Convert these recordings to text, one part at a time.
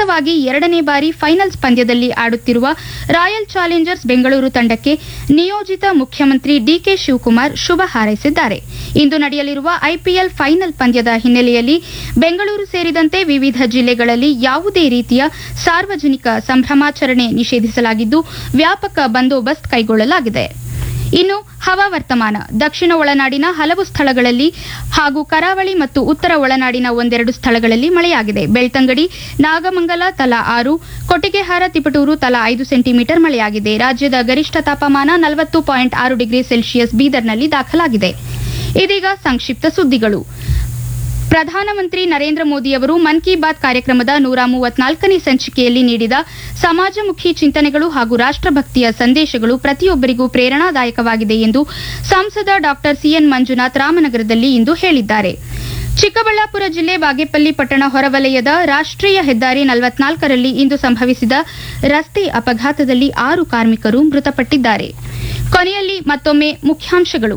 ಸತತವಾಗಿ ಎರಡನೇ ಬಾರಿ ಫೈನಲ್ಸ್ ಪಂದ್ಯದಲ್ಲಿ ಆಡುತ್ತಿರುವ ರಾಯಲ್ ಚಾಲೆಂಜರ್ಸ್ ಬೆಂಗಳೂರು ತಂಡಕ್ಕೆ ನಿಯೋಜಿತ ಮುಖ್ಯಮಂತ್ರಿ ಡಿಕೆ ಶಿವಕುಮಾರ್ ಶುಭ ಹಾರೈಸಿದ್ದಾರೆ ಇಂದು ನಡೆಯಲಿರುವ ಐಪಿಎಲ್ ಫೈನಲ್ ಪಂದ್ಯದ ಹಿನ್ನೆಲೆಯಲ್ಲಿ ಬೆಂಗಳೂರು ಸೇರಿದಂತೆ ವಿವಿಧ ಜಿಲ್ಲೆಗಳಲ್ಲಿ ಯಾವುದೇ ರೀತಿಯ ಸಾರ್ವಜನಿಕ ಸಂಭ್ರಮಾಚರಣೆ ನಿಷೇಧಿಸಲಾಗಿದ್ದು ವ್ಯಾಪಕ ಬಂದೋಬಸ್ತ್ ಕೈಗೊಳ್ಳಲಾಗಿದೆ ಇನ್ನು ಹವಾವರ್ತಮಾನ ದಕ್ಷಿಣ ಒಳನಾಡಿನ ಹಲವು ಸ್ಥಳಗಳಲ್ಲಿ ಹಾಗೂ ಕರಾವಳಿ ಮತ್ತು ಉತ್ತರ ಒಳನಾಡಿನ ಒಂದೆರಡು ಸ್ಥಳಗಳಲ್ಲಿ ಮಳೆಯಾಗಿದೆ ಬೆಳ್ತಂಗಡಿ ನಾಗಮಂಗಲ ತಲಾ ಆರು ಕೊಟ್ಟಿಗೆಹಾರ ತಿಪಟೂರು ತಲಾ ಐದು ಸೆಂಟಿಮೀಟರ್ ಮಳೆಯಾಗಿದೆ ರಾಜ್ಯದ ಗರಿಷ್ಠ ತಾಪಮಾನ ನಲವತ್ತು ಪಾಯಿಂಟ್ ಆರು ಡಿಗ್ರಿ ಸೆಲ್ಸಿಯಸ್ ಬೀದರ್ನಲ್ಲಿ ದಾಖಲಾಗಿದೆ ಇದೀಗ ಸಂಕ್ಷಿಪ್ತ ಸುದ್ದಿಗಳು ಪ್ರಧಾನಮಂತ್ರಿ ನರೇಂದ್ರ ಮೋದಿಯವರು ಮನ್ ಕಿ ಬಾತ್ ಕಾರ್ಯಕ್ರಮದ ನೂರ ಮೂವತ್ನಾಲ್ಕನೇ ಸಂಚಿಕೆಯಲ್ಲಿ ನೀಡಿದ ಸಮಾಜಮುಖಿ ಚಿಂತನೆಗಳು ಹಾಗೂ ರಾಷ್ಟಭಕ್ತಿಯ ಸಂದೇಶಗಳು ಪ್ರತಿಯೊಬ್ಬರಿಗೂ ಪ್ರೇರಣಾದಾಯಕವಾಗಿದೆ ಎಂದು ಸಂಸದ ಡಾ ಸಿಎನ್ ಮಂಜುನಾಥ್ ರಾಮನಗರದಲ್ಲಿ ಇಂದು ಹೇಳಿದ್ದಾರೆ ಚಿಕ್ಕಬಳ್ಳಾಪುರ ಜಿಲ್ಲೆ ಬಾಗೇಪಲ್ಲಿ ಪಟ್ಟಣ ಹೊರವಲಯದ ರಾಷ್ಟೀಯ ಹೆದ್ದಾರಿ ನಲವತ್ನಾಲ್ಕರಲ್ಲಿ ಇಂದು ಸಂಭವಿಸಿದ ರಸ್ತೆ ಅಪಘಾತದಲ್ಲಿ ಆರು ಕಾರ್ಮಿಕರು ಮೃತಪಟ್ಟಿದ್ದಾರೆ ಕೊನೆಯಲ್ಲಿ ಮತ್ತೊಮ್ಮೆ ಮುಖ್ಯಾಂಶಗಳು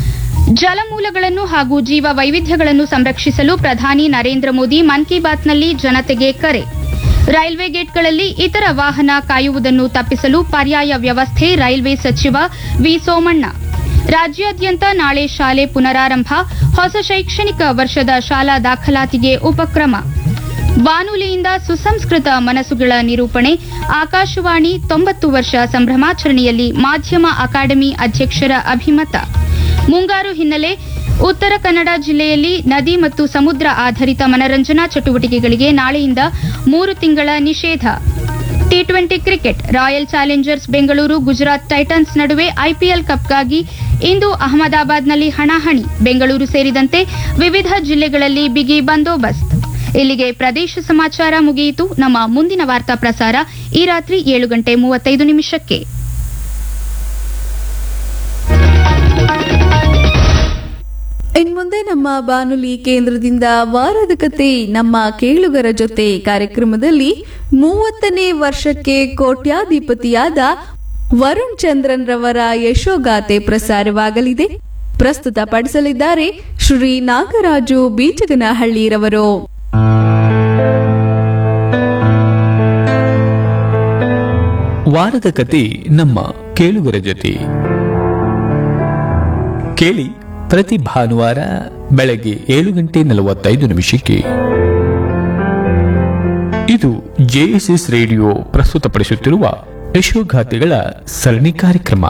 ಜಲಮೂಲಗಳನ್ನು ಹಾಗೂ ಜೀವ ವೈವಿಧ್ಯಗಳನ್ನು ಸಂರಕ್ಷಿಸಲು ಪ್ರಧಾನಿ ನರೇಂದ್ರ ಮೋದಿ ಮನ್ ಕಿ ಬಾತ್ನಲ್ಲಿ ಜನತೆಗೆ ಕರೆ ರೈಲ್ವೆ ಗೇಟ್ಗಳಲ್ಲಿ ಇತರ ವಾಹನ ಕಾಯುವುದನ್ನು ತಪ್ಪಿಸಲು ಪರ್ಯಾಯ ವ್ಯವಸ್ಥೆ ರೈಲ್ವೆ ಸಚಿವ ವಿ ಸೋಮಣ್ಣ ರಾಜ್ಯಾದ್ಯಂತ ನಾಳೆ ಶಾಲೆ ಪುನರಾರಂಭ ಹೊಸ ಶೈಕ್ಷಣಿಕ ವರ್ಷದ ಶಾಲಾ ದಾಖಲಾತಿಗೆ ಉಪಕ್ರಮ ಬಾನುಲಿಯಿಂದ ಸುಸಂಸ್ಕೃತ ಮನಸ್ಸುಗಳ ನಿರೂಪಣೆ ಆಕಾಶವಾಣಿ ತೊಂಬತ್ತು ವರ್ಷ ಸಂಭ್ರಮಾಚರಣೆಯಲ್ಲಿ ಮಾಧ್ಯಮ ಅಕಾಡೆಮಿ ಅಧ್ಯಕ್ಷರ ಅಭಿಮತ ಮುಂಗಾರು ಹಿನ್ನೆಲೆ ಉತ್ತರ ಕನ್ನಡ ಜಿಲ್ಲೆಯಲ್ಲಿ ನದಿ ಮತ್ತು ಸಮುದ್ರ ಆಧಾರಿತ ಮನರಂಜನಾ ಚಟುವಟಿಕೆಗಳಿಗೆ ನಾಳೆಯಿಂದ ಮೂರು ತಿಂಗಳ ನಿಷೇಧ T twenty cricket royal challengers Bengaluru Gujarat titans ನಡುವೆ ಐಪಿಎಲ್ ಕಪ್ಗಾಗಿ ಇಂದು ಅಹಮದಾಬಾದ್ನಲ್ಲಿ ಹಣಾಹಣಿ ಬೆಂಗಳೂರು ಸೇರಿದಂತೆ ವಿವಿಧ ಜಿಲ್ಲೆಗಳಲ್ಲಿ ಬಿಗಿ ಬಂದೋಬಸ್ತ್ ಇಲ್ಲಿಗೆ ಪ್ರದೇಶ ಸಮಾಚಾರ ಮುಗಿಯಿತು ನಮ್ಮ ಮುಂದಿನ ವಾರ್ತಾ ಪ್ರಸಾರ ಈ ರಾತ್ರಿ ಏಳು ಗಂಟೆ ಮೂವತ್ತೈದು ನಿಮಿಷಕ್ಕೆ ಇನ್ಮುಂದೆ ನಮ್ಮ ಬಾನುಲಿ ಕೇಂದ್ರದಿಂದ ವಾರದ ಕತೆ ನಮ್ಮ ಕೇಳುಗರ ಜೊತೆ ಕಾರ್ಯಕ್ರಮದಲ್ಲಿ ಮೂವತ್ತನೇ ವರ್ಷಕ್ಕೆ ಕೋಟ್ಯಾಧಿಪತಿಯಾದ ವರುಣ್ ಚಂದ್ರನ್ ರವರ ಯಶೋಗಾಥೆ ಪ್ರಸಾರವಾಗಲಿದೆ ಪ್ರಸ್ತುತಪಡಿಸಲಿದ್ದಾರೆ ಶ್ರೀ ನಾಗರಾಜು ಬೀಚಗನಹಳ್ಳಿರವರು ವಾರದ ಕತೆ ನಮ್ಮ ಕೇಳುಗರ ಜೊತೆ ಕೇಳಿ ಪ್ರತಿ ಭಾನುವಾರ ಬೆಳಗ್ಗೆ ಏಳು ಗಂಟೆ ನಲವತ್ತೈದು ನಿಮಿಷಕ್ಕೆ ಇದು ಜೆಎಸ್ಎಸ್ ರೇಡಿಯೋ ಪ್ರಸ್ತುತಪಡಿಸುತ್ತಿರುವ ಯಶೋಗಾಥೆಗಳ ಸರಣಿ ಕಾರ್ಯಕ್ರಮ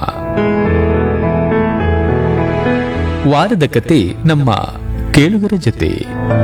ವಾರದ ಕತೆ ನಮ್ಮ ಕೇಳುಗರ ಜೊತೆ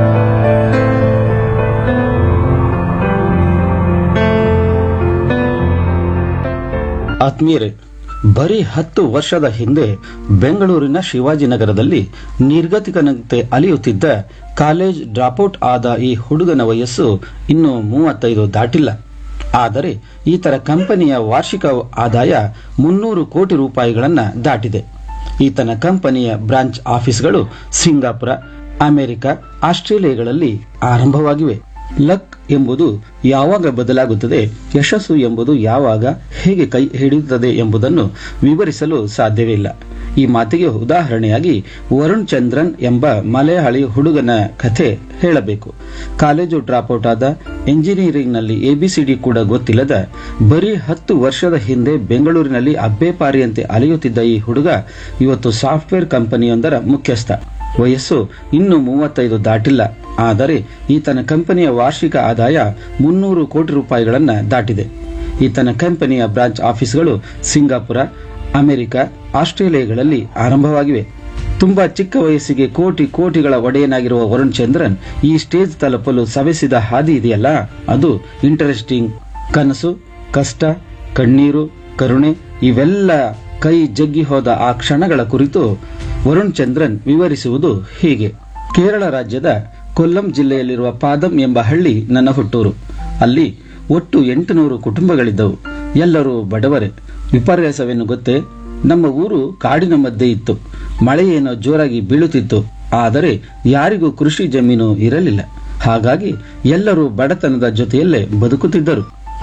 ಆತ್ಮೀಯರೇ ಬರೀ ಹತ್ತು ವರ್ಷದ ಹಿಂದೆ ಬೆಂಗಳೂರಿನ ಶಿವಾಜಿನಗರದಲ್ಲಿ ನಿರ್ಗತಿಕನಂತೆ ಅಲಿಯುತ್ತಿದ್ದ ಕಾಲೇಜ್ ಡ್ರಾಪೌಟ್ ಆದ ಈ ಹುಡುಗನ ವಯಸ್ಸು ಇನ್ನು ಮೂವತ್ತೈದು ದಾಟಿಲ್ಲ ಆದರೆ ಈತರ ಕಂಪನಿಯ ವಾರ್ಷಿಕ ಆದಾಯ ಮುನ್ನೂರು ಕೋಟಿ ರೂಪಾಯಿಗಳನ್ನ ದಾಟಿದೆ ಈತನ ಕಂಪನಿಯ ಬ್ರಾಂಚ್ ಆಫೀಸ್ಗಳು ಸಿಂಗಾಪುರ ಅಮೆರಿಕ ಆಸ್ಟ್ರೇಲಿಯಾಗಳಲ್ಲಿ ಆರಂಭವಾಗಿವೆ ಲಕ್ ಎಂಬುದು ಯಾವಾಗ ಬದಲಾಗುತ್ತದೆ ಯಶಸ್ಸು ಎಂಬುದು ಯಾವಾಗ ಹೇಗೆ ಕೈ ಹಿಡಿಯುತ್ತದೆ ಎಂಬುದನ್ನು ವಿವರಿಸಲು ಸಾಧ್ಯವಿಲ್ಲ ಈ ಮಾತಿಗೆ ಉದಾಹರಣೆಯಾಗಿ ವರುಣ್ ಚಂದ್ರನ್ ಎಂಬ ಮಲಯಾಳಿ ಹುಡುಗನ ಕಥೆ ಹೇಳಬೇಕು ಕಾಲೇಜು ಡ್ರಾಪ್ಔಟ್ ಆದ ಎಂಜಿನಿಯರಿಂಗ್ನಲ್ಲಿ ಎಬಿಸಿಡಿ ಕೂಡ ಗೊತ್ತಿಲ್ಲದ ಬರೀ ಹತ್ತು ವರ್ಷದ ಹಿಂದೆ ಬೆಂಗಳೂರಿನಲ್ಲಿ ಅಬ್ಬೆಪಾರಿಯಂತೆ ಅಲೆಯುತ್ತಿದ್ದ ಈ ಹುಡುಗ ಇವತ್ತು ಸಾಫ್ಟ್ವೇರ್ ಕಂಪನಿಯೊಂದರ ಮುಖ್ಯಸ್ಥ ವಯಸ್ಸು ಇನ್ನು ಮೂವತ್ತೈದು ದಾಟಿಲ್ಲ ಆದರೆ ಈತನ ಕಂಪನಿಯ ವಾರ್ಷಿಕ ಆದಾಯ ಮುನ್ನೂರು ಕೋಟಿ ರೂಪಾಯಿಗಳನ್ನ ದಾಟಿದೆ ಈತನ ಕಂಪನಿಯ ಬ್ರಾಂಚ್ ಆಫೀಸ್ಗಳು ಸಿಂಗಾಪುರ ಅಮೆರಿಕ ಆಸ್ಟ್ರೇಲಿಯಾಗಳಲ್ಲಿ ಆರಂಭವಾಗಿವೆ ತುಂಬಾ ಚಿಕ್ಕ ವಯಸ್ಸಿಗೆ ಕೋಟಿ ಕೋಟಿಗಳ ಒಡೆಯನಾಗಿರುವ ವರುಣ್ ಚಂದ್ರನ್ ಈ ಸ್ಟೇಜ್ ತಲುಪಲು ಸವೆಸಿದ ಹಾದಿ ಇದೆಯಲ್ಲ ಅದು ಇಂಟರೆಸ್ಟಿಂಗ್ ಕನಸು ಕಷ್ಟ ಕಣ್ಣೀರು ಕರುಣೆ ಇವೆಲ್ಲ ಕೈ ಜಗ್ಗಿ ಹೋದ ಆ ಕ್ಷಣಗಳ ಕುರಿತು ವರುಣ್ ಚಂದ್ರನ್ ವಿವರಿಸುವುದು ಹೀಗೆ ಕೇರಳ ರಾಜ್ಯದ ಕೊಲ್ಲಂ ಜಿಲ್ಲೆಯಲ್ಲಿರುವ ಪಾದಂ ಎಂಬ ಹಳ್ಳಿ ನನ್ನ ಹುಟ್ಟೂರು ಅಲ್ಲಿ ಒಟ್ಟು ಎಂಟುನೂರು ಕುಟುಂಬಗಳಿದ್ದವು ಎಲ್ಲರೂ ಬಡವರೇ ವಿಪರ್ಯಾಸವೇನು ಗೊತ್ತೇ ನಮ್ಮ ಊರು ಕಾಡಿನ ಮಧ್ಯೆ ಇತ್ತು ಮಳೆ ಏನೋ ಜೋರಾಗಿ ಬೀಳುತ್ತಿತ್ತು ಆದರೆ ಯಾರಿಗೂ ಕೃಷಿ ಜಮೀನು ಇರಲಿಲ್ಲ ಹಾಗಾಗಿ ಎಲ್ಲರೂ ಬಡತನದ ಜೊತೆಯಲ್ಲೇ ಬದುಕುತ್ತಿದ್ದರು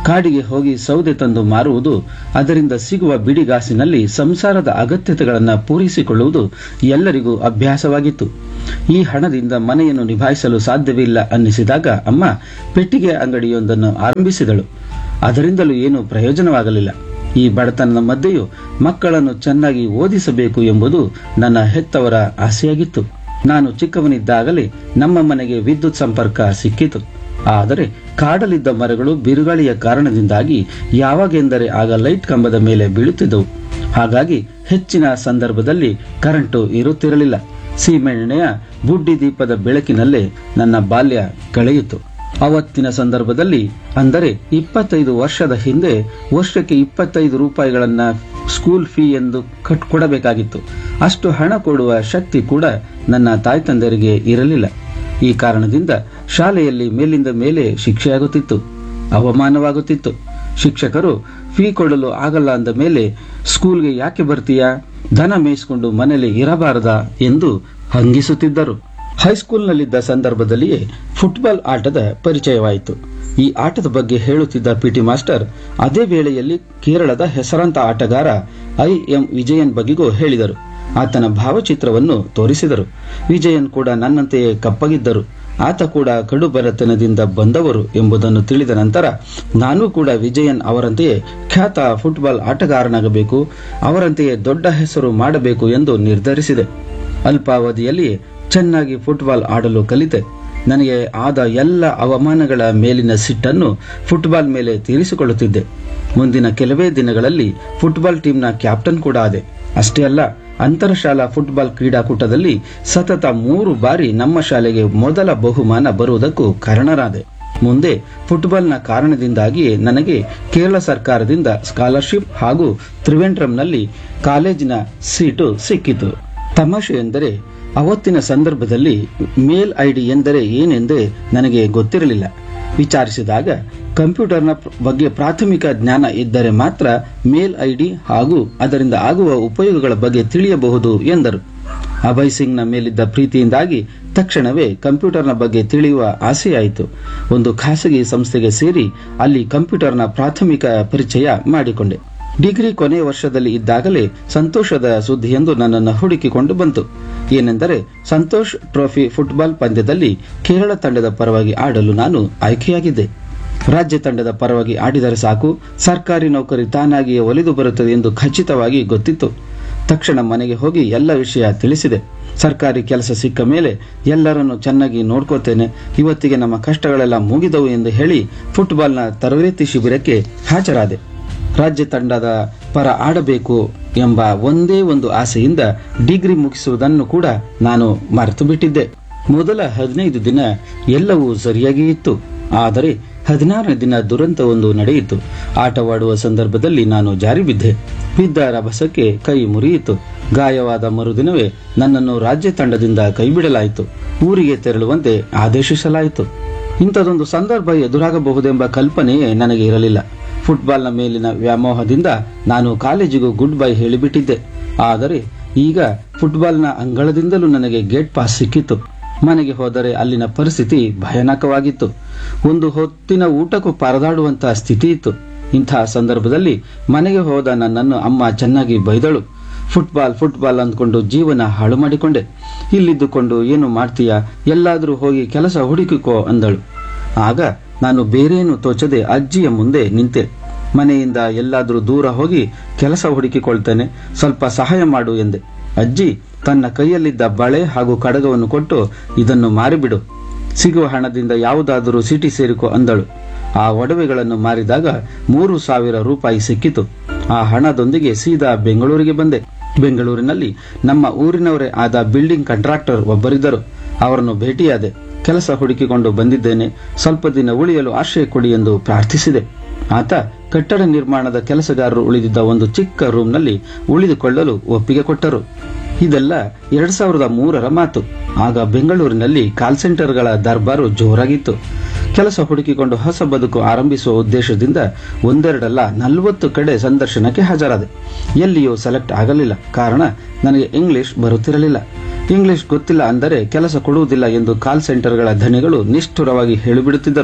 ಕಾಡಿಗೆ ಹೋಗಿ ಸೌದೆ ತಂದು ಮಾರುವುದು ಅದರಿಂದ ಸಿಗುವ ಬಿಡಿಗಾಸಿನಲ್ಲಿ ಸಂಸಾರದ ಅಗತ್ಯತೆಗಳನ್ನು ಪೂರೈಸಿಕೊಳ್ಳುವುದು ಎಲ್ಲರಿಗೂ ಅಭ್ಯಾಸವಾಗಿತ್ತು ಈ ಹಣದಿಂದ ಮನೆಯನ್ನು ನಿಭಾಯಿಸಲು ಸಾಧ್ಯವಿಲ್ಲ ಅನ್ನಿಸಿದಾಗ ಅಮ್ಮ ಪೆಟ್ಟಿಗೆ ಅಂಗಡಿಯೊಂದನ್ನು ಆರಂಭಿಸಿದಳು ಅದರಿಂದಲೂ ಏನೂ ಪ್ರಯೋಜನವಾಗಲಿಲ್ಲ ಈ ಬಡತನದ ಮಧ್ಯೆಯೂ ಮಕ್ಕಳನ್ನು ಚೆನ್ನಾಗಿ ಓದಿಸಬೇಕು ಎಂಬುದು ನನ್ನ ಹೆತ್ತವರ ಆಸೆಯಾಗಿತ್ತು ನಾನು ಚಿಕ್ಕವನಿದ್ದಾಗಲೇ ನಮ್ಮ ಮನೆಗೆ ವಿದ್ಯುತ್ ಸಂಪರ್ಕ ಸಿಕ್ಕಿತು ಆದರೆ ಕಾಡಲಿದ್ದ ಮರಗಳು ಬಿರುಗಾಳಿಯ ಕಾರಣದಿಂದಾಗಿ ಯಾವಾಗೆಂದರೆ ಆಗ ಲೈಟ್ ಕಂಬದ ಮೇಲೆ ಬೀಳುತ್ತಿದ್ದವು ಹಾಗಾಗಿ ಹೆಚ್ಚಿನ ಸಂದರ್ಭದಲ್ಲಿ ಕರೆಂಟು ಇರುತ್ತಿರಲಿಲ್ಲ ಸೀಮೆಎಣ್ಣೆಯ ಬುಡ್ಡಿ ದೀಪದ ಬೆಳಕಿನಲ್ಲೇ ನನ್ನ ಬಾಲ್ಯ ಕಳೆಯಿತು ಅವತ್ತಿನ ಸಂದರ್ಭದಲ್ಲಿ ಅಂದರೆ ಇಪ್ಪತ್ತೈದು ವರ್ಷದ ಹಿಂದೆ ವರ್ಷಕ್ಕೆ ಇಪ್ಪತ್ತೈದು ರೂಪಾಯಿಗಳನ್ನ ಸ್ಕೂಲ್ ಫೀ ಎಂದು ಕಟ್ ಕೊಡಬೇಕಾಗಿತ್ತು ಅಷ್ಟು ಹಣ ಕೊಡುವ ಶಕ್ತಿ ಕೂಡ ನನ್ನ ತಾಯಿ ತಂದೆಯರಿಗೆ ಇರಲಿಲ್ಲ ಈ ಕಾರಣದಿಂದ ಶಾಲೆಯಲ್ಲಿ ಮೇಲಿಂದ ಮೇಲೆ ಶಿಕ್ಷೆಯಾಗುತ್ತಿತ್ತು ಅವಮಾನವಾಗುತ್ತಿತ್ತು ಶಿಕ್ಷಕರು ಫೀ ಕೊಡಲು ಆಗಲ್ಲ ಅಂದ ಮೇಲೆ ಸ್ಕೂಲ್ಗೆ ಯಾಕೆ ಬರ್ತೀಯಾ ದನ ಮೇಯಿಸಿಕೊಂಡು ಮನೆಯಲ್ಲಿ ಇರಬಾರದಾ ಎಂದು ಹಂಗಿಸುತ್ತಿದ್ದರು ಹೈಸ್ಕೂಲ್ನಲ್ಲಿದ್ದ ಸಂದರ್ಭದಲ್ಲಿಯೇ ಫುಟ್ಬಾಲ್ ಆಟದ ಪರಿಚಯವಾಯಿತು ಈ ಆಟದ ಬಗ್ಗೆ ಹೇಳುತ್ತಿದ್ದ ಪಿಟಿ ಮಾಸ್ಟರ್ ಅದೇ ವೇಳೆಯಲ್ಲಿ ಕೇರಳದ ಹೆಸರಾಂತ ಆಟಗಾರ ಐ ಎಂ ವಿಜಯನ್ ಬಗೆಗೂ ಹೇಳಿದರು ಆತನ ಭಾವಚಿತ್ರವನ್ನು ತೋರಿಸಿದರು ವಿಜಯನ್ ಕೂಡ ನನ್ನಂತೆಯೇ ಕಪ್ಪಗಿದ್ದರು ಆತ ಕೂಡ ಕಡು ಬಡತನದಿಂದ ಬಂದವರು ಎಂಬುದನ್ನು ತಿಳಿದ ನಂತರ ನಾನೂ ಕೂಡ ವಿಜಯನ್ ಅವರಂತೆಯೇ ಖ್ಯಾತ ಫುಟ್ಬಾಲ್ ಆಟಗಾರನಾಗಬೇಕು ಅವರಂತೆಯೇ ದೊಡ್ಡ ಹೆಸರು ಮಾಡಬೇಕು ಎಂದು ನಿರ್ಧರಿಸಿದೆ ಅಲ್ಪಾವಧಿಯಲ್ಲಿಯೇ ಚೆನ್ನಾಗಿ ಫುಟ್ಬಾಲ್ ಆಡಲು ಕಲಿತೆ ನನಗೆ ಆದ ಎಲ್ಲ ಅವಮಾನಗಳ ಮೇಲಿನ ಸಿಟ್ಟನ್ನು ಫುಟ್ಬಾಲ್ ಮೇಲೆ ತೀರಿಸಿಕೊಳ್ಳುತ್ತಿದ್ದೆ ಮುಂದಿನ ಕೆಲವೇ ದಿನಗಳಲ್ಲಿ ಫುಟ್ಬಾಲ್ ಟೀಮ್ನ ಕ್ಯಾಪ್ಟನ್ ಕೂಡ ಆದೆ ಅಷ್ಟೇ ಅಲ್ಲ ಅಂತರಶಾಲಾ ಫುಟ್ಬಾಲ್ ಕ್ರೀಡಾಕೂಟದಲ್ಲಿ ಸತತ ಮೂರು ಬಾರಿ ನಮ್ಮ ಶಾಲೆಗೆ ಮೊದಲ ಬಹುಮಾನ ಬರುವುದಕ್ಕೂ ಕಾರಣರಾದೆ ಮುಂದೆ ಫುಟ್ಬಾಲ್ನ ಕಾರಣದಿಂದಾಗಿಯೇ ನನಗೆ ಕೇರಳ ಸರ್ಕಾರದಿಂದ ಸ್ಕಾಲರ್ಶಿಪ್ ಹಾಗೂ ತ್ರಿವೆಂಡ್ರಂನಲ್ಲಿ ಕಾಲೇಜಿನ ಸೀಟು ಸಿಕ್ಕಿತು ತಮಾಷೆ ಎಂದರೆ ಅವತ್ತಿನ ಸಂದರ್ಭದಲ್ಲಿ ಮೇಲ್ ಐಡಿ ಎಂದರೆ ಏನೆಂದೇ ನನಗೆ ಗೊತ್ತಿರಲಿಲ್ಲ ವಿಚಾರಿಸಿದಾಗ ಕಂಪ್ಯೂಟರ್ನ ಬಗ್ಗೆ ಪ್ರಾಥಮಿಕ ಜ್ಞಾನ ಇದ್ದರೆ ಮಾತ್ರ ಮೇಲ್ ಐಡಿ ಹಾಗೂ ಅದರಿಂದ ಆಗುವ ಉಪಯೋಗಗಳ ಬಗ್ಗೆ ತಿಳಿಯಬಹುದು ಎಂದರು ಅಭಯ್ ಸಿಂಗ್ನ ಮೇಲಿದ್ದ ಪ್ರೀತಿಯಿಂದಾಗಿ ತಕ್ಷಣವೇ ಕಂಪ್ಯೂಟರ್ನ ಬಗ್ಗೆ ತಿಳಿಯುವ ಆಸೆಯಾಯಿತು ಒಂದು ಖಾಸಗಿ ಸಂಸ್ಥೆಗೆ ಸೇರಿ ಅಲ್ಲಿ ಕಂಪ್ಯೂಟರ್ನ ಪ್ರಾಥಮಿಕ ಪರಿಚಯ ಮಾಡಿಕೊಂಡೆ ಡಿಗ್ರಿ ಕೊನೆಯ ವರ್ಷದಲ್ಲಿ ಇದ್ದಾಗಲೇ ಸಂತೋಷದ ಸುದ್ದಿಯೊಂದು ನನ್ನನ್ನು ಹುಡುಕಿಕೊಂಡು ಬಂತು ಏನೆಂದರೆ ಸಂತೋಷ್ ಟ್ರೋಫಿ ಫುಟ್ಬಾಲ್ ಪಂದ್ಯದಲ್ಲಿ ಕೇರಳ ತಂಡದ ಪರವಾಗಿ ಆಡಲು ನಾನು ಆಯ್ಕೆಯಾಗಿದ್ದೆ ರಾಜ್ಯ ತಂಡದ ಪರವಾಗಿ ಆಡಿದರೆ ಸಾಕು ಸರ್ಕಾರಿ ನೌಕರಿ ತಾನಾಗಿಯೇ ಒಲಿದು ಬರುತ್ತದೆ ಎಂದು ಖಚಿತವಾಗಿ ಗೊತ್ತಿತ್ತು ತಕ್ಷಣ ಮನೆಗೆ ಹೋಗಿ ಎಲ್ಲ ವಿಷಯ ತಿಳಿಸಿದೆ ಸರ್ಕಾರಿ ಕೆಲಸ ಸಿಕ್ಕ ಮೇಲೆ ಎಲ್ಲರನ್ನು ಚೆನ್ನಾಗಿ ನೋಡ್ಕೋತೇನೆ ಇವತ್ತಿಗೆ ನಮ್ಮ ಕಷ್ಟಗಳೆಲ್ಲ ಮುಗಿದವು ಎಂದು ಹೇಳಿ ಫುಟ್ಬಾಲ್ನ ತರಬೇತಿ ಶಿಬಿರಕ್ಕೆ ಹಾಜರಾದೆ ರಾಜ್ಯ ತಂಡದ ಪರ ಆಡಬೇಕು ಎಂಬ ಒಂದೇ ಒಂದು ಆಸೆಯಿಂದ ಡಿಗ್ರಿ ಮುಗಿಸುವುದನ್ನು ಕೂಡ ನಾನು ಮರೆತು ಬಿಟ್ಟಿದ್ದೆ ಮೊದಲ ಹದಿನೈದು ದಿನ ಎಲ್ಲವೂ ಸರಿಯಾಗಿ ಇತ್ತು ಆದರೆ ಹದಿನಾರನೇ ದಿನ ದುರಂತವೊಂದು ನಡೆಯಿತು ಆಟವಾಡುವ ಸಂದರ್ಭದಲ್ಲಿ ನಾನು ಜಾರಿ ಬಿದ್ದೆ ಬಿದ್ದ ರಭಸಕ್ಕೆ ಕೈ ಮುರಿಯಿತು ಗಾಯವಾದ ಮರುದಿನವೇ ನನ್ನನ್ನು ರಾಜ್ಯ ತಂಡದಿಂದ ಕೈಬಿಡಲಾಯಿತು ಊರಿಗೆ ತೆರಳುವಂತೆ ಆದೇಶಿಸಲಾಯಿತು ಇಂಥದೊಂದು ಸಂದರ್ಭ ಎದುರಾಗಬಹುದೆಂಬ ಕಲ್ಪನೆಯೇ ನನಗೆ ಇರಲಿಲ್ಲ ಫುಟ್ಬಾಲ್ನ ಮೇಲಿನ ವ್ಯಾಮೋಹದಿಂದ ನಾನು ಕಾಲೇಜಿಗೂ ಗುಡ್ ಬೈ ಹೇಳಿಬಿಟ್ಟಿದ್ದೆ ಆದರೆ ಈಗ ಫುಟ್ಬಾಲ್ನ ಅಂಗಳದಿಂದಲೂ ನನಗೆ ಗೇಟ್ ಪಾಸ್ ಸಿಕ್ಕಿತ್ತು ಮನೆಗೆ ಹೋದರೆ ಅಲ್ಲಿನ ಪರಿಸ್ಥಿತಿ ಭಯಾನಕವಾಗಿತ್ತು ಒಂದು ಹೊತ್ತಿನ ಊಟಕ್ಕೂ ಪರದಾಡುವಂತಹ ಸ್ಥಿತಿ ಇತ್ತು ಇಂತಹ ಸಂದರ್ಭದಲ್ಲಿ ಮನೆಗೆ ಹೋದ ನನ್ನನ್ನು ಅಮ್ಮ ಚೆನ್ನಾಗಿ ಬೈದಳು ಫುಟ್ಬಾಲ್ ಫುಟ್ಬಾಲ್ ಅಂದ್ಕೊಂಡು ಜೀವನ ಹಾಳು ಮಾಡಿಕೊಂಡೆ ಇಲ್ಲಿದ್ದುಕೊಂಡು ಏನು ಮಾಡ್ತೀಯಾ ಎಲ್ಲಾದರೂ ಹೋಗಿ ಕೆಲಸ ಹುಡುಕಿಕೋ ಅಂದಳು ಆಗ ನಾನು ಬೇರೇನು ತೋಚದೆ ಅಜ್ಜಿಯ ಮುಂದೆ ನಿಂತೆ ಮನೆಯಿಂದ ಎಲ್ಲಾದರೂ ದೂರ ಹೋಗಿ ಕೆಲಸ ಹುಡುಕಿಕೊಳ್ತೇನೆ ಸ್ವಲ್ಪ ಸಹಾಯ ಮಾಡು ಎಂದೆ ಅಜ್ಜಿ ತನ್ನ ಕೈಯಲ್ಲಿದ್ದ ಬಳೆ ಹಾಗೂ ಕಡಗವನ್ನು ಕೊಟ್ಟು ಇದನ್ನು ಮಾರಿಬಿಡು ಸಿಗುವ ಹಣದಿಂದ ಯಾವುದಾದರೂ ಸಿಟಿ ಸೇರಿಕೋ ಅಂದಳು ಆ ಒಡವೆಗಳನ್ನು ಮಾರಿದಾಗ ಮೂರು ಸಾವಿರ ರೂಪಾಯಿ ಸಿಕ್ಕಿತು ಆ ಹಣದೊಂದಿಗೆ ಸೀದಾ ಬೆಂಗಳೂರಿಗೆ ಬಂದೆ ಬೆಂಗಳೂರಿನಲ್ಲಿ ನಮ್ಮ ಊರಿನವರೇ ಆದ ಬಿಲ್ಡಿಂಗ್ ಕಾಂಟ್ರಾಕ್ಟರ್ ಒಬ್ಬರಿದ್ದರು ಅವರನ್ನು ಭೇಟಿಯಾದೆ ಕೆಲಸ ಹುಡುಕಿಕೊಂಡು ಬಂದಿದ್ದೇನೆ ಸ್ವಲ್ಪ ದಿನ ಉಳಿಯಲು ಆಶ್ರಯ ಕೊಡಿ ಎಂದು ಪ್ರಾರ್ಥಿಸಿದೆ ಆತ ಕಟ್ಟಡ ನಿರ್ಮಾಣದ ಕೆಲಸಗಾರರು ಉಳಿದಿದ್ದ ಒಂದು ಚಿಕ್ಕ ರೂಮ್ನಲ್ಲಿ ಉಳಿದುಕೊಳ್ಳಲು ಒಪ್ಪಿಗೆ ಕೊಟ್ಟರು ಇದೆಲ್ಲ ಎರಡ್ ಸಾವಿರದ ಮೂರರ ಮಾತು ಆಗ ಬೆಂಗಳೂರಿನಲ್ಲಿ ಕಾಲ್ ಸೆಂಟರ್ಗಳ ದರ್ಬಾರು ಜೋರಾಗಿತ್ತು ಕೆಲಸ ಹುಡುಕಿಕೊಂಡು ಹೊಸ ಬದುಕು ಆರಂಭಿಸುವ ಉದ್ದೇಶದಿಂದ ಒಂದೆರಡಲ್ಲ ನಲವತ್ತು ಕಡೆ ಸಂದರ್ಶನಕ್ಕೆ ಹಾಜರಾದೆ ಎಲ್ಲಿಯೂ ಸೆಲೆಕ್ಟ್ ಆಗಲಿಲ್ಲ ಕಾರಣ ನನಗೆ ಇಂಗ್ಲಿಷ್ ಬರುತ್ತಿರಲಿಲ್ಲ ಇಂಗ್ಲಿಷ್ ಗೊತ್ತಿಲ್ಲ ಅಂದರೆ ಕೆಲಸ ಕೊಡುವುದಿಲ್ಲ ಎಂದು ಕಾಲ್ ಸೆಂಟರ್ಗಳ ಧಣಿಗಳು ನಿಷ್ಠುರವಾಗಿ ಹೇಳಿಬಿಡುತ್ತಿದ್ದರು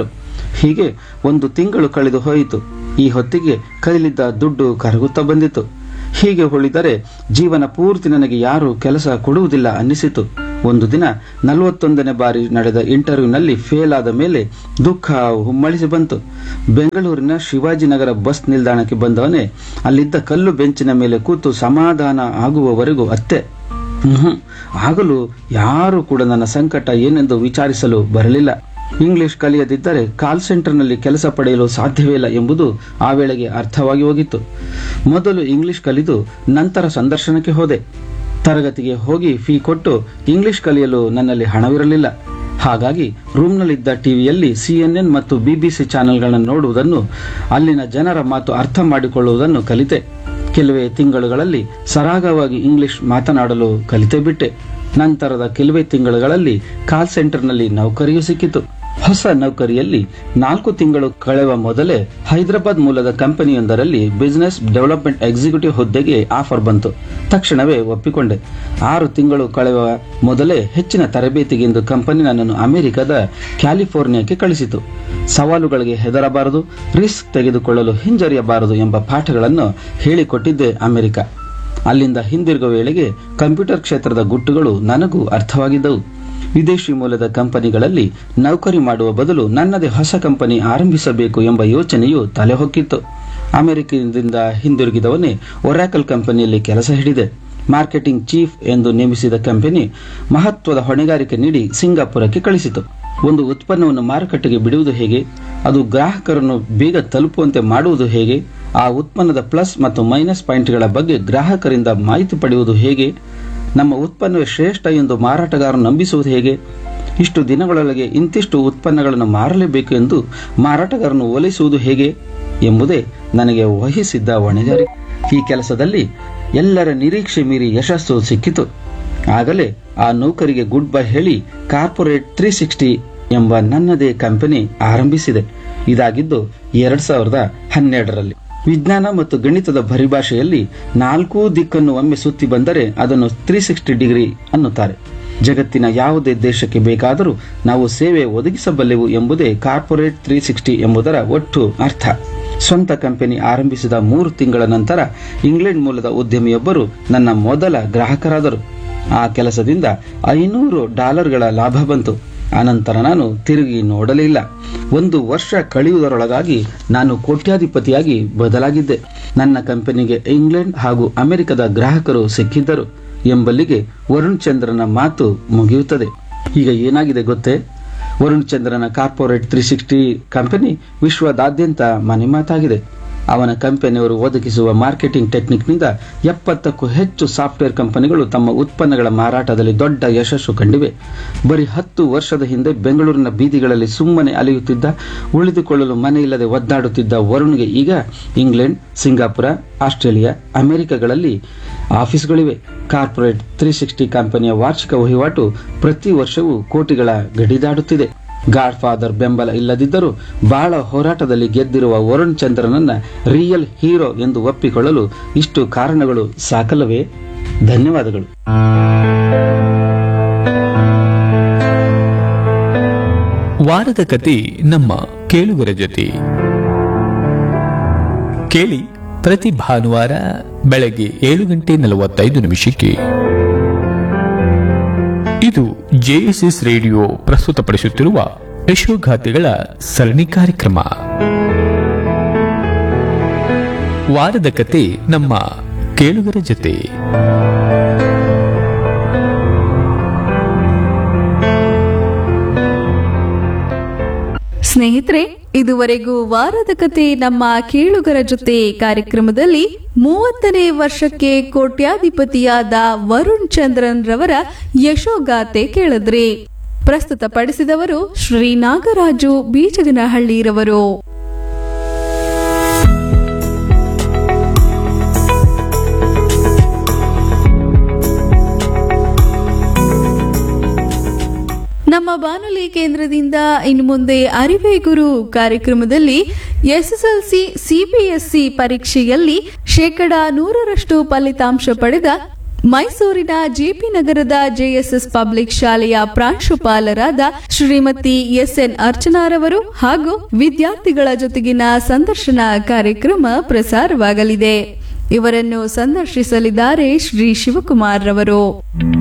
ಹೀಗೆ ಒಂದು ತಿಂಗಳು ಕಳೆದು ಹೋಯಿತು ಈ ಹೊತ್ತಿಗೆ ಕೈಲಿದ್ದ ದುಡ್ಡು ಕರಗುತ್ತಾ ಬಂದಿತು ಹೀಗೆ ಉಳಿದರೆ ಜೀವನ ಪೂರ್ತಿ ನನಗೆ ಯಾರು ಕೆಲಸ ಕೊಡುವುದಿಲ್ಲ ಅನ್ನಿಸಿತು ಒಂದು ದಿನ ನಲವತ್ತೊಂದನೇ ಬಾರಿ ನಡೆದ ಇಂಟರ್ವ್ಯೂನಲ್ಲಿ ಫೇಲ್ ಆದ ಮೇಲೆ ದುಃಖ ಹುಮ್ಮಳಿಸಿ ಬಂತು ಬೆಂಗಳೂರಿನ ಶಿವಾಜಿನಗರ ಬಸ್ ನಿಲ್ದಾಣಕ್ಕೆ ಬಂದವನೇ ಅಲ್ಲಿದ್ದ ಕಲ್ಲು ಬೆಂಚಿನ ಮೇಲೆ ಕೂತು ಸಮಾಧಾನ ಆಗುವವರೆಗೂ ಅತ್ತೆ ಹ್ಮ್ ಆಗಲೂ ಯಾರು ಕೂಡ ನನ್ನ ಸಂಕಟ ಏನೆಂದು ವಿಚಾರಿಸಲು ಬರಲಿಲ್ಲ ಇಂಗ್ಲಿಷ್ ಕಲಿಯದಿದ್ದರೆ ಕಾಲ್ ಸೆಂಟರ್ನಲ್ಲಿ ಕೆಲಸ ಪಡೆಯಲು ಸಾಧ್ಯವೇ ಇಲ್ಲ ಎಂಬುದು ಆ ವೇಳೆಗೆ ಅರ್ಥವಾಗಿ ಹೋಗಿತ್ತು ಮೊದಲು ಇಂಗ್ಲಿಷ್ ಕಲಿದು ನಂತರ ಸಂದರ್ಶನಕ್ಕೆ ಹೋದೆ ತರಗತಿಗೆ ಹೋಗಿ ಫೀ ಕೊಟ್ಟು ಇಂಗ್ಲಿಷ್ ಕಲಿಯಲು ನನ್ನಲ್ಲಿ ಹಣವಿರಲಿಲ್ಲ ಹಾಗಾಗಿ ರೂಮ್ನಲ್ಲಿದ್ದ ಟಿವಿಯಲ್ಲಿ ಸಿಎನ್ಎನ್ ಮತ್ತು ಬಿಬಿಸಿ ಚಾನೆಲ್ಗಳನ್ನು ನೋಡುವುದನ್ನು ಅಲ್ಲಿನ ಜನರ ಮಾತು ಅರ್ಥ ಮಾಡಿಕೊಳ್ಳುವುದನ್ನು ಕಲಿತೆ ಕೆಲವೇ ತಿಂಗಳುಗಳಲ್ಲಿ ಸರಾಗವಾಗಿ ಇಂಗ್ಲಿಷ್ ಮಾತನಾಡಲು ಕಲಿತೇ ಬಿಟ್ಟೆ ನಂತರದ ಕೆಲವೇ ತಿಂಗಳುಗಳಲ್ಲಿ ಕಾಲ್ ಸೆಂಟರ್ನಲ್ಲಿ ನೌಕರಿಯೂ ಸಿಕ್ಕಿತು ಹೊಸ ನೌಕರಿಯಲ್ಲಿ ನಾಲ್ಕು ತಿಂಗಳು ಕಳೆವ ಮೊದಲೇ ಹೈದರಾಬಾದ್ ಮೂಲದ ಕಂಪನಿಯೊಂದರಲ್ಲಿ ಬಿಸಿನೆಸ್ ಡೆವಲಪ್ಮೆಂಟ್ ಎಕ್ಸಿಕ್ಯೂಟಿವ್ ಹುದ್ದೆಗೆ ಆಫರ್ ಬಂತು ತಕ್ಷಣವೇ ಒಪ್ಪಿಕೊಂಡೆ ಆರು ತಿಂಗಳು ಕಳೆಯುವ ಮೊದಲೇ ಹೆಚ್ಚಿನ ತರಬೇತಿಗೆಂದು ಕಂಪನಿ ನನ್ನನ್ನು ಅಮೆರಿಕದ ಕ್ಯಾಲಿಫೋರ್ನಿಯಾಕ್ಕೆ ಕಳಿಸಿತು ಸವಾಲುಗಳಿಗೆ ಹೆದರಬಾರದು ರಿಸ್ಕ್ ತೆಗೆದುಕೊಳ್ಳಲು ಹಿಂಜರಿಯಬಾರದು ಎಂಬ ಪಾಠಗಳನ್ನು ಹೇಳಿಕೊಟ್ಟಿದ್ದೆ ಅಮೆರಿಕ ಅಲ್ಲಿಂದ ಹಿಂದಿರುಗುವ ವೇಳೆಗೆ ಕಂಪ್ಯೂಟರ್ ಕ್ಷೇತ್ರದ ಗುಟ್ಟುಗಳು ನನಗೂ ಅರ್ಥವಾಗಿದ್ದವು ವಿದೇಶಿ ಮೂಲದ ಕಂಪನಿಗಳಲ್ಲಿ ನೌಕರಿ ಮಾಡುವ ಬದಲು ನನ್ನದೇ ಹೊಸ ಕಂಪನಿ ಆರಂಭಿಸಬೇಕು ಎಂಬ ಯೋಚನೆಯು ತಲೆ ಹೊಕ್ಕಿತ್ತು ಅಮೆರಿಕದಿಂದ ಹಿಂದಿರುಗಿದವನೇ ಒರಾಕಲ್ ಕಂಪನಿಯಲ್ಲಿ ಕೆಲಸ ಹಿಡಿದೆ ಮಾರ್ಕೆಟಿಂಗ್ ಚೀಫ್ ಎಂದು ನೇಮಿಸಿದ ಕಂಪನಿ ಮಹತ್ವದ ಹೊಣೆಗಾರಿಕೆ ನೀಡಿ ಸಿಂಗಾಪುರಕ್ಕೆ ಕಳಿಸಿತು ಒಂದು ಉತ್ಪನ್ನವನ್ನು ಮಾರುಕಟ್ಟೆಗೆ ಬಿಡುವುದು ಹೇಗೆ ಅದು ಗ್ರಾಹಕರನ್ನು ಬೇಗ ತಲುಪುವಂತೆ ಮಾಡುವುದು ಹೇಗೆ ಆ ಉತ್ಪನ್ನದ ಪ್ಲಸ್ ಮತ್ತು ಮೈನಸ್ ಪಾಯಿಂಟ್ಗಳ ಬಗ್ಗೆ ಗ್ರಾಹಕರಿಂದ ಮಾಹಿತಿ ಪಡೆಯುವುದು ಹೇಗೆ ನಮ್ಮ ಉತ್ಪನ್ನವೇ ಶ್ರೇಷ್ಠ ಎಂದು ಮಾರಾಟಗಾರನು ನಂಬಿಸುವುದು ಹೇಗೆ ಇಷ್ಟು ದಿನಗಳೊಳಗೆ ಇಂತಿಷ್ಟು ಉತ್ಪನ್ನಗಳನ್ನು ಮಾರಲೇಬೇಕು ಎಂದು ಮಾರಾಟಗಾರನು ಓಲೈಸುವುದು ಹೇಗೆ ಎಂಬುದೇ ನನಗೆ ವಹಿಸಿದ್ದ ಹೊಣೆಗಾರಿಕೆ ಈ ಕೆಲಸದಲ್ಲಿ ಎಲ್ಲರ ನಿರೀಕ್ಷೆ ಮೀರಿ ಯಶಸ್ಸು ಸಿಕ್ಕಿತು ಆಗಲೇ ಆ ನೌಕರಿಗೆ ಗುಡ್ ಬೈ ಹೇಳಿ ಕಾರ್ಪೊರೇಟ್ ತ್ರೀ ಸಿಕ್ಸ್ಟಿ ಎಂಬ ನನ್ನದೇ ಕಂಪನಿ ಆರಂಭಿಸಿದೆ ಇದಾಗಿದ್ದು ಎರಡ್ ಸಾವಿರದ ಹನ್ನೆರಡರಲ್ಲಿ ವಿಜ್ಞಾನ ಮತ್ತು ಗಣಿತದ ಪರಿಭಾಷೆಯಲ್ಲಿ ನಾಲ್ಕೂ ದಿಕ್ಕನ್ನು ಒಮ್ಮೆ ಸುತ್ತಿ ಬಂದರೆ ಅದನ್ನು ತ್ರೀ ಸಿಕ್ಸ್ಟಿ ಡಿಗ್ರಿ ಅನ್ನುತ್ತಾರೆ ಜಗತ್ತಿನ ಯಾವುದೇ ದೇಶಕ್ಕೆ ಬೇಕಾದರೂ ನಾವು ಸೇವೆ ಒದಗಿಸಬಲ್ಲೆವು ಎಂಬುದೇ ಕಾರ್ಪೊರೇಟ್ ತ್ರೀ ಸಿಕ್ಸ್ಟಿ ಎಂಬುದರ ಒಟ್ಟು ಅರ್ಥ ಸ್ವಂತ ಕಂಪನಿ ಆರಂಭಿಸಿದ ಮೂರು ತಿಂಗಳ ನಂತರ ಇಂಗ್ಲೆಂಡ್ ಮೂಲದ ಉದ್ಯಮಿಯೊಬ್ಬರು ನನ್ನ ಮೊದಲ ಗ್ರಾಹಕರಾದರು ಆ ಕೆಲಸದಿಂದ ಐನೂರು ಡಾಲರ್ಗಳ ಲಾಭ ಬಂತು ಅನಂತರ ನಾನು ತಿರುಗಿ ನೋಡಲೇ ಇಲ್ಲ ಒಂದು ವರ್ಷ ಕಳೆಯುವುದರೊಳಗಾಗಿ ನಾನು ಕೋಟ್ಯಾಧಿಪತಿಯಾಗಿ ಬದಲಾಗಿದ್ದೆ ನನ್ನ ಕಂಪನಿಗೆ ಇಂಗ್ಲೆಂಡ್ ಹಾಗೂ ಅಮೆರಿಕದ ಗ್ರಾಹಕರು ಸಿಕ್ಕಿದ್ದರು ಎಂಬಲ್ಲಿಗೆ ವರುಣ್ ಚಂದ್ರನ ಮಾತು ಮುಗಿಯುತ್ತದೆ ಈಗ ಏನಾಗಿದೆ ಗೊತ್ತೇ ವರುಣ್ ಚಂದ್ರನ ಕಾರ್ಪೊರೇಟ್ ತ್ರೀ ಸಿಕ್ಸ್ಟಿ ಕಂಪನಿ ವಿಶ್ವದಾದ್ಯಂತ ಮನೆ ಮಾತಾಗಿದೆ ಅವನ ಕಂಪನಿಯವರು ಒದಗಿಸುವ ಮಾರ್ಕೆಟಿಂಗ್ ಟೆಕ್ನಿಕ್ನಿಂದ ಎಪ್ಪತ್ತಕ್ಕೂ ಹೆಚ್ಚು ಸಾಫ್ಟ್ವೇರ್ ಕಂಪನಿಗಳು ತಮ್ಮ ಉತ್ಪನ್ನಗಳ ಮಾರಾಟದಲ್ಲಿ ದೊಡ್ಡ ಯಶಸ್ಸು ಕಂಡಿವೆ ಬರೀ ಹತ್ತು ವರ್ಷದ ಹಿಂದೆ ಬೆಂಗಳೂರಿನ ಬೀದಿಗಳಲ್ಲಿ ಸುಮ್ಮನೆ ಅಲೆಯುತ್ತಿದ್ದ ಉಳಿದುಕೊಳ್ಳಲು ಮನೆ ಇಲ್ಲದೆ ಒದ್ದಾಡುತ್ತಿದ್ದ ವರುಣ್ಗೆ ಈಗ ಇಂಗ್ಲೆಂಡ್ ಸಿಂಗಾಪುರ ಆಸ್ಟ್ರೇಲಿಯಾ ಅಮೆರಿಕಗಳಲ್ಲಿ ಆಫೀಸ್ಗಳಿವೆ ಕಾರ್ಪೊರೇಟ್ ತ್ರೀ ಸಿಕ್ಸ್ಟಿ ಕಂಪನಿಯ ವಾರ್ಷಿಕ ವಹಿವಾಟು ಪ್ರತಿ ವರ್ಷವೂ ಕೋಟಿಗಳ ಗಡಿದಾಡುತ್ತಿದೆ ಗಾಡ್ ಫಾದರ್ ಬೆಂಬಲ ಇಲ್ಲದಿದ್ದರೂ ಬಹಳ ಹೋರಾಟದಲ್ಲಿ ಗೆದ್ದಿರುವ ವರುಣ್ ಚಂದ್ರನನ್ನ ರಿಯಲ್ ಹೀರೋ ಎಂದು ಒಪ್ಪಿಕೊಳ್ಳಲು ಇಷ್ಟು ಕಾರಣಗಳು ಸಾಕಲ್ಲವೇ ಧನ್ಯವಾದಗಳು ವಾರದ ಕತೆ ನಮ್ಮ ಕೇಳುಗರ ಜೊತೆ ಕೇಳಿ ಪ್ರತಿ ಭಾನುವಾರ ಬೆಳಗ್ಗೆ ಏಳು ಗಂಟೆ ನಲವತ್ತೈದು ನಿಮಿಷಕ್ಕೆ ಇದು ಜೆಎಸ್ಎಸ್ ರೇಡಿಯೋ ಪ್ರಸ್ತುತಪಡಿಸುತ್ತಿರುವ ಯಶೋಗಾಥೆಗಳ ಸರಣಿ ಕಾರ್ಯಕ್ರಮ ವಾರದ ಕತೆ ನಮ್ಮ ಕೇಳುಗರ ಜೊತೆ ಸ್ನೇಹಿತರೆ ಇದುವರೆಗೂ ವಾರದ ಕತೆ ನಮ್ಮ ಕೇಳುಗರ ಜೊತೆ ಕಾರ್ಯಕ್ರಮದಲ್ಲಿ ಮೂವತ್ತನೇ ವರ್ಷಕ್ಕೆ ಕೋಟ್ಯಾಧಿಪತಿಯಾದ ವರುಣ್ ಚಂದ್ರನ್ ರವರ ಯಶೋಗಾಥೆ ಕೇಳಿದ್ರಿ ಪ್ರಸ್ತುತಪಡಿಸಿದವರು ಶ್ರೀ ನಾಗರಾಜು ಬೀಚಗನಹಳ್ಳಿರವರು ನಮ್ಮ ಬಾನುಲಿ ಕೇಂದ್ರದಿಂದ ಇನ್ನು ಮುಂದೆ ಅರಿವೇ ಗುರು ಕಾರ್ಯಕ್ರಮದಲ್ಲಿ ಎಸ್ಎಸ್ಎಲ್ಸಿ ಸಿಬಿಎಸ್ಇ ಪರೀಕ್ಷೆಯಲ್ಲಿ ಶೇಕಡಾ ನೂರರಷ್ಟು ಫಲಿತಾಂಶ ಪಡೆದ ಮೈಸೂರಿನ ಜೆಪಿ ನಗರದ ಜೆಎಸ್ಎಸ್ ಪಬ್ಲಿಕ್ ಶಾಲೆಯ ಪ್ರಾಂಶುಪಾಲರಾದ ಶ್ರೀಮತಿ ಎಸ್ಎನ್ ಅರ್ಚನಾರವರು ಹಾಗೂ ವಿದ್ಯಾರ್ಥಿಗಳ ಜೊತೆಗಿನ ಸಂದರ್ಶನ ಕಾರ್ಯಕ್ರಮ ಪ್ರಸಾರವಾಗಲಿದೆ ಇವರನ್ನು ಸಂದರ್ಶಿಸಲಿದ್ದಾರೆ ಶ್ರೀ ಶಿವಕುಮಾರ್ ರವರು